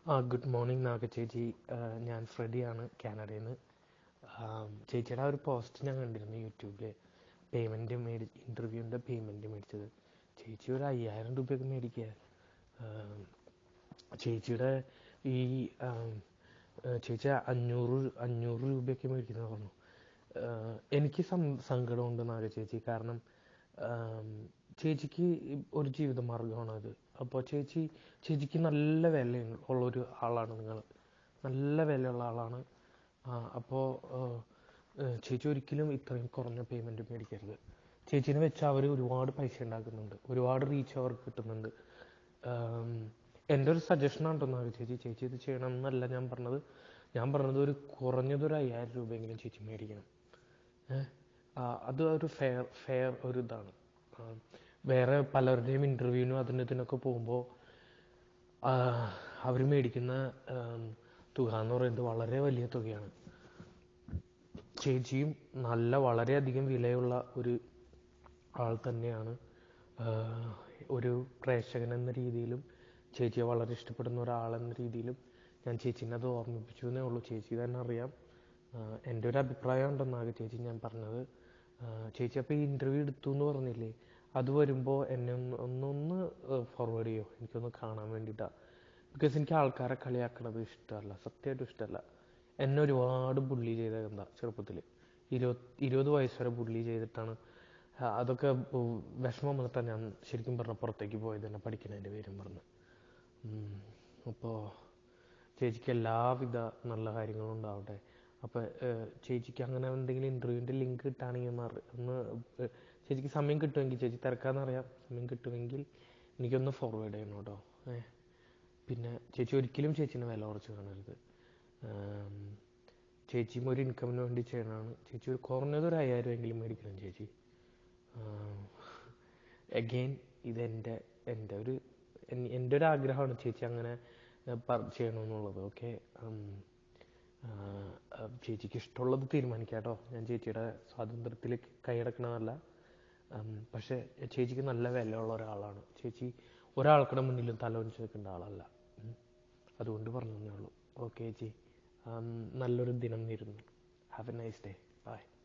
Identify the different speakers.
Speaker 1: ആ good morning നാഗ ചേച്ചി ആ, ഞാൻ ഫ്രെഡിയാണ് കാനഡയിൽ നിന്ന് ചേച്ചിയുടെ ആ ഒരു പോസ്റ്റ് ഞാൻ കണ്ടിരുന്നു യൂട്യൂബിൽ പേയ്മെൻറ്റ് മേടി ഇൻ്റർവ്യൂവിൻ്റെ പേയ്മെൻറ്റ് മേടിച്ചത് ചേച്ചി ഒരു അയ്യായിരം രൂപയൊക്കെ മേടിക്കുക ആ, ചേച്ചിയുടെ ഈ ആ, ആ, ചേച്ചി അഞ്ഞൂറ് അഞ്ഞൂറ് രൂപയൊക്കെ മേടിക്കുന്നത് പറഞ്ഞു ആ, എനിക്ക് സം- സങ്കടമുണ്ട് നാഗ ചേച്ചി കാരണം ആം, ചേച്ചിക്ക് ഒരു ജീവിതമാർഗ്ഗമാണ് അത് അപ്പോൾ ചേച്ചി ചേച്ചിക്ക് നല്ല വില ഉള്ള ഒരു ആളാണ് നിങ്ങൾ നല്ല വിലയുള്ള ആളാണ് അപ്പോൾ ചേച്ചി ഒരിക്കലും ഇത്രയും കുറഞ്ഞ പേയ്മെൻറ്റ് മേടിക്കരുത് ചേച്ചീനെ വെച്ച് അവർ ഒരുപാട് പൈസ ഉണ്ടാക്കുന്നുണ്ട് ഒരുപാട് റീച്ച് അവർക്ക് കിട്ടുന്നുണ്ട് ആം, എൻ്റെ ഒരു സജഷനാണ് കേട്ടോ നാഗ ചേച്ചി ചേച്ചി ഇത് ചെയ്യണം എന്നല്ല ഞാൻ പറഞ്ഞത് ഞാൻ പറഞ്ഞത് ഒരു കുറഞ്ഞത് ഒരു അയ്യായിരം രൂപയെങ്കിലും ചേച്ചി മേടിക്കണം ഏഹ് ആ, അത് ഒരു ഫെയർ ഫെയർ ഒരു ഇതാണ് ആ, വേറെ പലരുടെയും ഇൻ്റർവ്യൂവിനും അതിന് ഇതിനൊക്കെ പോകുമ്പോൾ അവർ മേടിക്കുന്ന ആം, തുക എന്ന് പറയുന്നത് വളരെ വലിയ തുകയാണ് ചേച്ചിയും നല്ല വളരെയധികം വിലയുള്ള ഒരു ആൾ തന്നെയാണ് ആഹ് ഒരു പ്രേക്ഷകൻ എന്ന രീതിയിലും ചേച്ചിയെ വളരെ ഇഷ്ടപ്പെടുന്ന ഒരാളെന്ന രീതിയിലും ഞാൻ ചേച്ചീനെ അത് ഓർമ്മിപ്പിച്ചു എന്നേ ഉള്ളൂ ചേച്ചി തന്നെ അറിയാം ആഹ് എൻ്റെ ഒരു അഭിപ്രായം ഉണ്ടെന്നാകെ ചേച്ചി ഞാൻ പറഞ്ഞത് ആഹ് ചേച്ചി അപ്പോൾ ഈ ഇൻ്റർവ്യൂ എടുത്തു എന്ന് പറഞ്ഞില്ലേ അത് വരുമ്പോൾ എന്നെ ഒന്ന് ഒന്നൊന്ന് ഫോർവേഡ് ചെയ്യോ എനിക്കൊന്ന് കാണാൻ വേണ്ടിയിട്ടാണ് ബിക്കോസ് എനിക്ക് ആൾക്കാരെ കളിയാക്കണത് ഇഷ്ടമല്ല സത്യമായിട്ടും ഇഷ്ടമല്ല എന്നെ ഒരുപാട് ബുള്ളി ചെയ്ത എന്താ ചെറുപ്പത്തിൽ ഇരുപത് ഇരുപത് വയസ്സ് വരെ ബുള്ളി ചെയ്തിട്ടാണ് ആ, അതൊക്കെ ഉം, വിഷമം വന്നിട്ടാണ് ഞാൻ ശരിക്കും പറഞ്ഞ പുറത്തേക്ക് പോയത് തന്നെ പഠിക്കുന്നതിൻ്റെ പേരും പറഞ്ഞ് അപ്പോൾ ചേച്ചിക്ക് എല്ലാവിധ നല്ല കാര്യങ്ങളും ഉണ്ടാവട്ടെ അപ്പോൾ ചേച്ചിക്ക് അങ്ങനെ എന്തെങ്കിലും ഇൻ്റർവ്യൂവിൻ്റെ ലിങ്ക് കിട്ടുകയാണെങ്കിൽ ഒന്ന് അറി- ഒന്ന് ഏഹ്, ചേച്ചിക്ക് സമയം കിട്ടുമെങ്കിൽ ചേച്ചി തിരക്കാന്നറിയാം സമയം കിട്ടുമെങ്കിൽ എനിക്കൊന്ന് ഫോർവേഡ് ചെയ്യണം കേട്ടോ ഏ പിന്നെ ചേച്ചി ഒരിക്കലും ചേച്ചീനെ വില കുറച്ച് കാണരുത് ആം, ചേച്ചിയും ഒരു ഇൻകമിന് വേണ്ടി ചെയ്യണതാണ് ചേച്ചി ഒരു കുറഞ്ഞത് ഒരു അയ്യായിരം എങ്കിലും മേടിക്കണം ചേച്ചി അഗെയിൻ ഇതെൻ്റെ എൻ്റെ ഒരു എൻ- എൻ്റെ ഒരു ആഗ്രഹമാണ് ചേച്ചി അങ്ങനെ ഏഹ്, പ- ചെയ്യണമെന്നുള്ളത് ഓക്കെ ചേച്ചിക്ക് ഇഷ്ടമുള്ളത് തീരുമാനിക്കാം കേട്ടോ ഞാൻ ചേച്ചിയുടെ സ്വാതന്ത്ര്യത്തിൽ കൈയടക്കണതല്ല ഉം, പക്ഷേ ചേച്ചിക്ക് നല്ല വിലയുള്ള ഒരാളാണ് ചേച്ചി ഒരാൾക്കുടെ മുന്നിലും തല ഒന്നിച്ച് നിൽക്കേണ്ട ആളല്ല ഉം. അതുകൊണ്ട് പറഞ്ഞു തന്നേ ഉള്ളൂ ഓക്കെ ചേച്ചി ഉം, നല്ലൊരു ദിനം നേരുന്നു have a nice day by